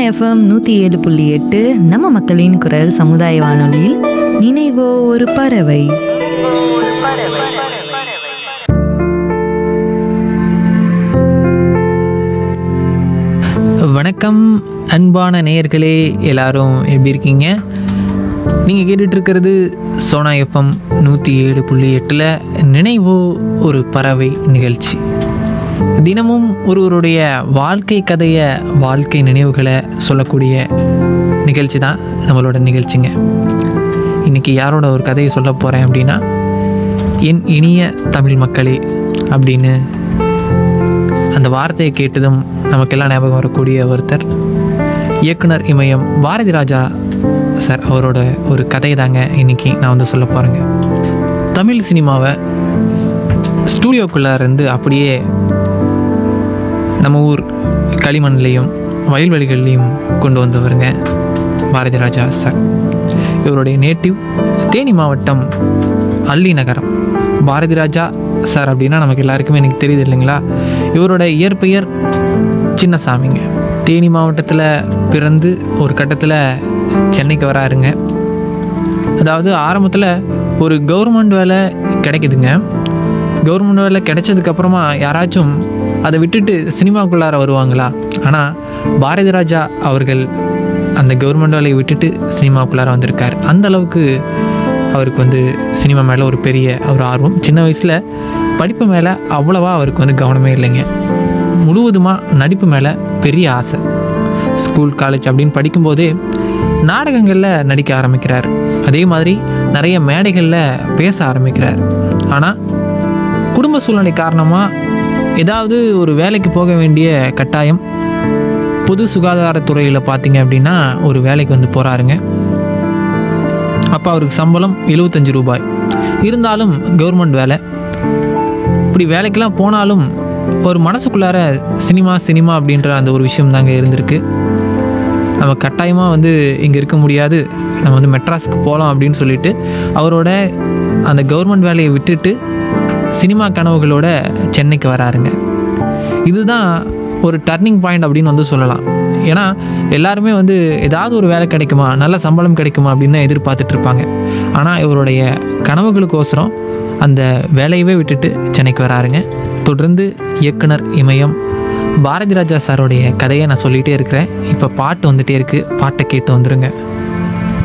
FM நூற்றி ஏழு புள்ளி எட்டு நம்ம மக்களின் குரல் சமுதாய வானொலியில் நினைவோ ஒரு பறவை வணக்கம் அன்பான நேயர்களே எல்லாரும் எப்படி இருக்கீங்க நீங்கள் கேட்டுட்டு இருக்கிறது சோனா எஃப்எம் நூற்றி ஏழு புள்ளி எட்டில் நினைவோ ஒரு பறவை நிகழ்ச்சி தினமும் ஒருவருடைய வாழ்க்கை கதையை வாழ்க்கை நினைவுகளை சொல்லக்கூடிய நிகழ்ச்சி தான் நம்மளோட நிகழ்ச்சிங்க இன்றைக்கி யாரோட ஒரு கதையை சொல்ல போகிறேன் அப்படின்னா என் இனிய தமிழ் மக்களே அப்படின்னு அந்த வார்த்தையை கேட்டதும் நமக்கெல்லாம் ஞாபகம் வரக்கூடிய ஒருத்தர் இயக்குனர் இமயம் பாரதி ராஜா சார் அவரோட ஒரு கதை தாங்க இன்னைக்கு நான் வந்து சொல்ல போகிறேங்க தமிழ் சினிமாவை ஸ்டூடியோக்குள்ளே இருந்து அப்படியே நம்ம ஊர் களிமண்லேயும் வயல்வெளிகள்லேயும் கொண்டு வந்தவருங்க பாரதி ராஜா சார் இவருடைய நேட்டிவ் தேனி மாவட்டம் அல்லி நகரம் பாரதி ராஜா சார் அப்படின்னா நமக்கு எல்லாருக்குமே எனக்கு தெரியுது இல்லைங்களா இவரோட இயற்பெயர் சின்னசாமிங்க தேனி மாவட்டத்தில் பிறந்து ஒரு கட்டத்தில் சென்னைக்கு வராருங்க அதாவது ஆரம்பத்தில் ஒரு கவர்மெண்ட் வேலை கிடைக்குதுங்க கவர்மெண்ட் வேலை கிடைச்சதுக்கப்புறமா யாராச்சும் அதை விட்டுட்டு சினிமாக்குள்ளார வருவாங்களா ஆனால் பாரதி ராஜா அவர்கள் அந்த கவர்மெண்ட் வேலையை விட்டுட்டு சினிமாக்குள்ளார வந்திருக்கார் அந்த அளவுக்கு அவருக்கு வந்து சினிமா மேலே ஒரு பெரிய ஒரு ஆர்வம் சின்ன வயசில் படிப்பு மேலே அவ்வளவா அவருக்கு வந்து கவனமே இல்லைங்க முழுவதுமாக நடிப்பு மேலே பெரிய ஆசை ஸ்கூல் காலேஜ் அப்படின்னு படிக்கும்போதே நாடகங்களில் நடிக்க ஆரம்பிக்கிறார் அதே மாதிரி நிறைய மேடைகளில் பேச ஆரம்பிக்கிறார் ஆனால் குடும்ப சூழ்நிலை காரணமாக ஏதாவது ஒரு வேலைக்கு போக வேண்டிய கட்டாயம் பொது சுகாதாரத்துறையில் பார்த்தீங்க அப்படின்னா ஒரு வேலைக்கு வந்து போகிறாருங்க அப்போ அவருக்கு சம்பளம் எழுபத்தஞ்சு ரூபாய் இருந்தாலும் கவர்மெண்ட் வேலை இப்படி வேலைக்கெல்லாம் போனாலும் ஒரு மனசுக்குள்ளார சினிமா சினிமா அப்படின்ற அந்த ஒரு விஷயம் தாங்க இருந்திருக்கு நம்ம கட்டாயமாக வந்து இங்கே இருக்க முடியாது நம்ம வந்து மெட்ராஸுக்கு போகலாம் அப்படின்னு சொல்லிட்டு அவரோட அந்த கவர்மெண்ட் வேலையை விட்டுட்டு சினிமா கனவுகளோட சென்னைக்கு வராருங்க இதுதான் ஒரு டர்னிங் பாயிண்ட் அப்படின்னு வந்து சொல்லலாம் ஏன்னா எல்லாருமே வந்து ஏதாவது ஒரு வேலை கிடைக்குமா நல்ல சம்பளம் கிடைக்குமா அப்படின்னு தான் எதிர்பார்த்துட்டு இருப்பாங்க ஆனால் இவருடைய கனவுகளுக்கோசரம் அந்த வேலையவே விட்டுட்டு சென்னைக்கு வராருங்க தொடர்ந்து இயக்குனர் இமயம் பாரதி ராஜா சாரோடைய கதையை நான் சொல்லிகிட்டே இருக்கிறேன் இப்போ பாட்டு வந்துட்டே இருக்குது பாட்டை கேட்டு வந்துருங்க